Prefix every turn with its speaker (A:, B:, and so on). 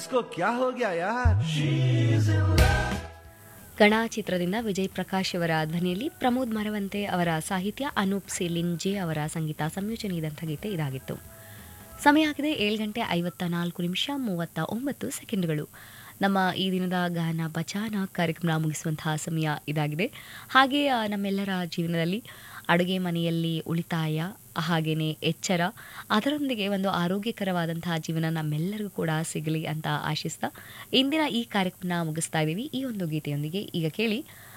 A: इसको क्या हो गया यार
B: ಗಣ ಚಿತ್ರದಿಂದ ವಿಜಯ್ ಪ್ರಕಾಶ್ ಅವರ ಧ್ವನಿಯಲ್ಲಿ ಪ್ರಮೋದ್ ಮರವಂತೆ ಅವರ ಸಾಹಿತ್ಯ ಅನೂಪ್ ಸಿಲಿನ್ ಜೆ ಅವರ ಸಂಗೀತ ಸಂಯೋಜನೆ ಇದ್ದಂಥ ಗೀತೆ ಇದಾಗಿತ್ತು ಸಮಯ ಆಗಿದೆ ಏಳು ಗಂಟೆ ಐವತ್ತ ನಾಲ್ಕು ನಿಮಿಷ ಮೂವತ್ತ ಒಂಬತ್ತು ಸೆಕೆಂಡ್ಗಳು ನಮ್ಮ ಈ ದಿನದ ಗಾನ ಬಚಾನ ಕಾರ್ಯಕ್ರಮ ಮುಗಿಸುವಂತಹ ಸಮಯ ಇದಾಗಿದೆ ಹಾಗೆ ಆ, ನಮ್ಮೆಲ್ಲರ ಜೀವನದಲ್ಲಿ ಅಡುಗೆ ಮನೆಯಲ್ಲಿ ಉಳಿತಾಯ ಹಾಗೆಯೇ ಎಚ್ಚರ ಅದರೊಂದಿಗೆ ಒಂದು ಆರೋಗ್ಯಕರವಾದಂತಹ ಜೀವನ ನಮ್ಮೆಲ್ಲರಿಗೂ ಕೂಡ ಸಿಗಲಿ ಅಂತ ಆಶಿಸ್ತಾ ಇಂದಿನ ಈ ಕಾರ್ಯಕ್ರಮ ಮುಗಿಸ್ತಾ ಇದ್ದೀವಿ ಈ ಒಂದು ಗೀತೆಯೊಂದಿಗೆ ಈಗ ಕೇಳಿ